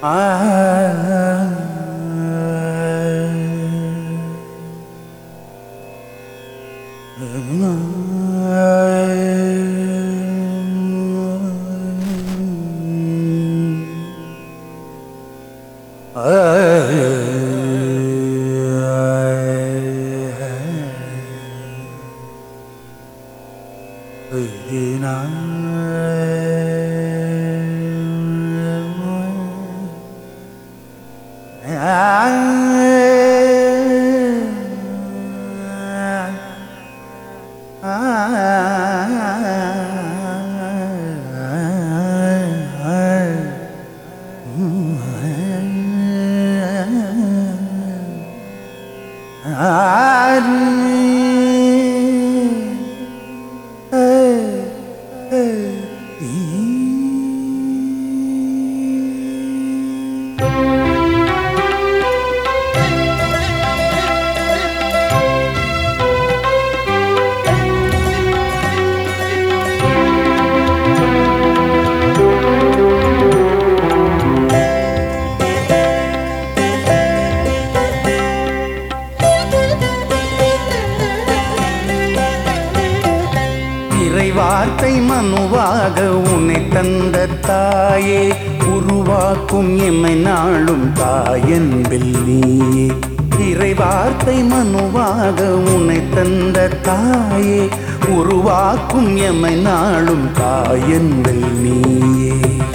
இறைவார்த்தை மனுவாக உன்னை தந்த தாயே உருவாக்கும் எம்மை நாளும் தாயன்பில் நீயே இறைவார்த்தை மனுவாக உன்னை தந்த தாயே உருவாக்கும் எம்மை நாளும் தாயன்பில் நீயே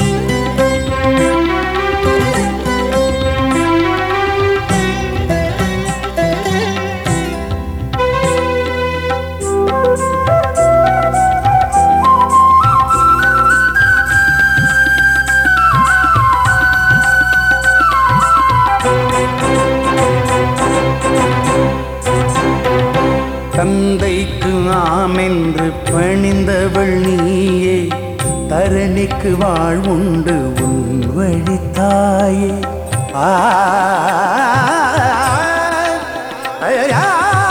தந்தைக்கு ஆமென்று பணிந்தவள் நீயே தரணிக்கு வாழ்வுண்டு உன் வழித்தாயே ஆ ஐயா!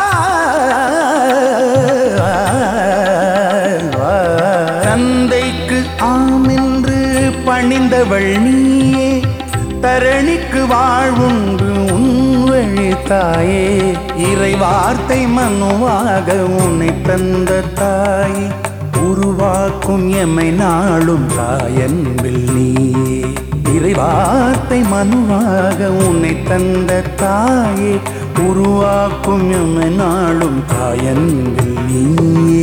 தந்தைக்கு ஆமென்று பணிந்தவள் நீயே தரணிக்கு வாழ்வுண்டு உன் வழித்தாயே இறை வார்த்தை மனுவாக உன்னை தந்த தாய் உருவாக்கும் எம்மை நாளும் தாயன்பில் நீயே இறை வார்த்தை மனுவாக உன்னை தந்த தாயே உருவாக்கும் எம்மை நாளும் தாயன்பில் நீயே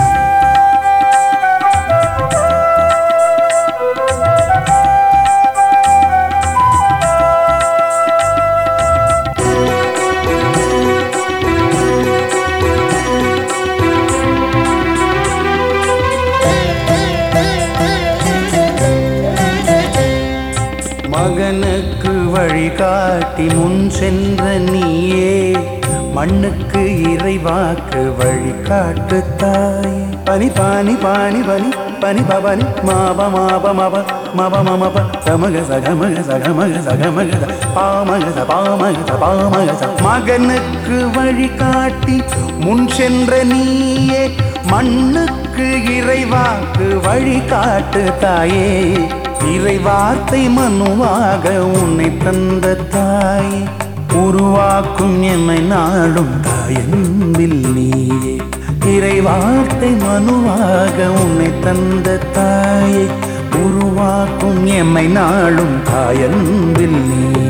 மகனுக்கு வழிகாட்டி முன் சென்ற நீயே மண்ணுக்கு இறைவாக்கு வழிகாட்டு தாய் பனி பானி பானி பனி பனி பபனி மாப மாப மப மப மமப சமக சகமக சகமக சகமக ச பாமக ச பாமக ச பாமக ச மகனுக்கு வழிகாட்டி முன் சென்ற நீயே மண்ணுக்கு இறைவாக்கு வழிகாட்டு தாயே இறை வார்த்தை மனுவாக உன்னை தந்த தாய் உருவாக்கும் எம்மை நாளும் தாயன்பில் நீயே இறை வார்த்தை மனுவாக உன்னை தந்த தாயை உருவாக்கும் எம்மை நாளும் தாயன்பில் நீயே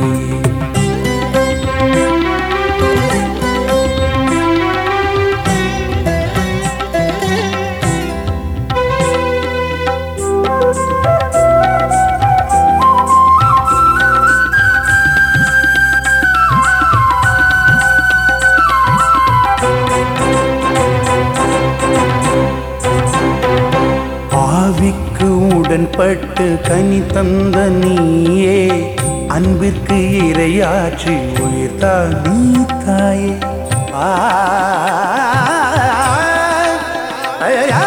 ஆவிக்கு உடன்பட்டு கனி தந்த நீயே அன்பிற்கு இரையாற்றி உயிர்த்தா நீ தாயே ஆ, ஐயா,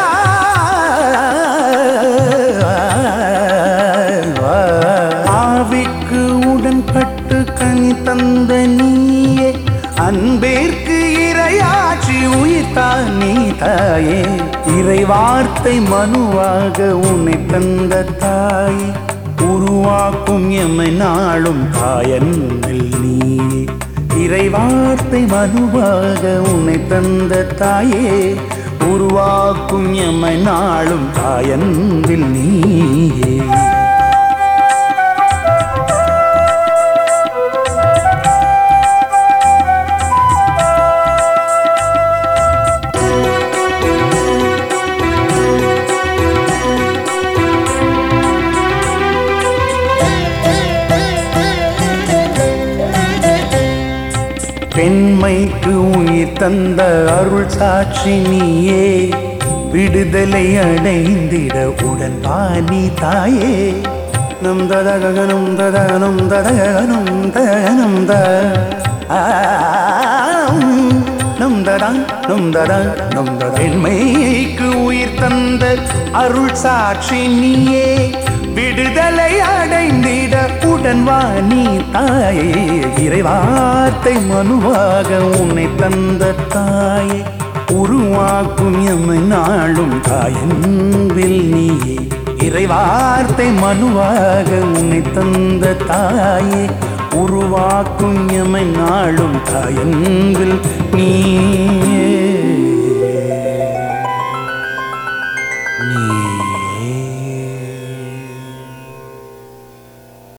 ஆவிக்கு உடன்பட்டு கனி தந்த நீயே அன்பேற்கு இரையாற்றி உயிர்த்தா நீ தாயே இறை வார்த்தை மனுவாக உன்னை தந்த தாய் உருவாக்கும் எம்மை நாளும் தாயன்பில் நீயே இறைவார்த்தை மனுவாக உன்னை தந்த தாயே உருவாக்கும் எம்மை நாளும் தாயன்பில் நீயே பெண்மைக்கு உயிர் தந்த அருள் சாட்சி நீயே விடுதலை அடைந்திட உடன் பாணி தாயே நம் ததகனும் ததகனும் ததகனும் தகனும் த நம் ததா நம் ததா நம் தத பெண்மைக்கு உயிர் தந்த அருள் சாட்சி நீயே விடுதலை அடைந்திட உடன் வா நீ தாயே இறைவார்த்தை மனுவாக உன்னை தந்த தாயே உருவாக்கும் எம்மை நாளும் தாயன்பில் நீயே இறைவார்த்தை மனுவாக உன்னை தந்த தாயே உருவாக்கும் எம்மை நாளும் தாயன்பில் நீயே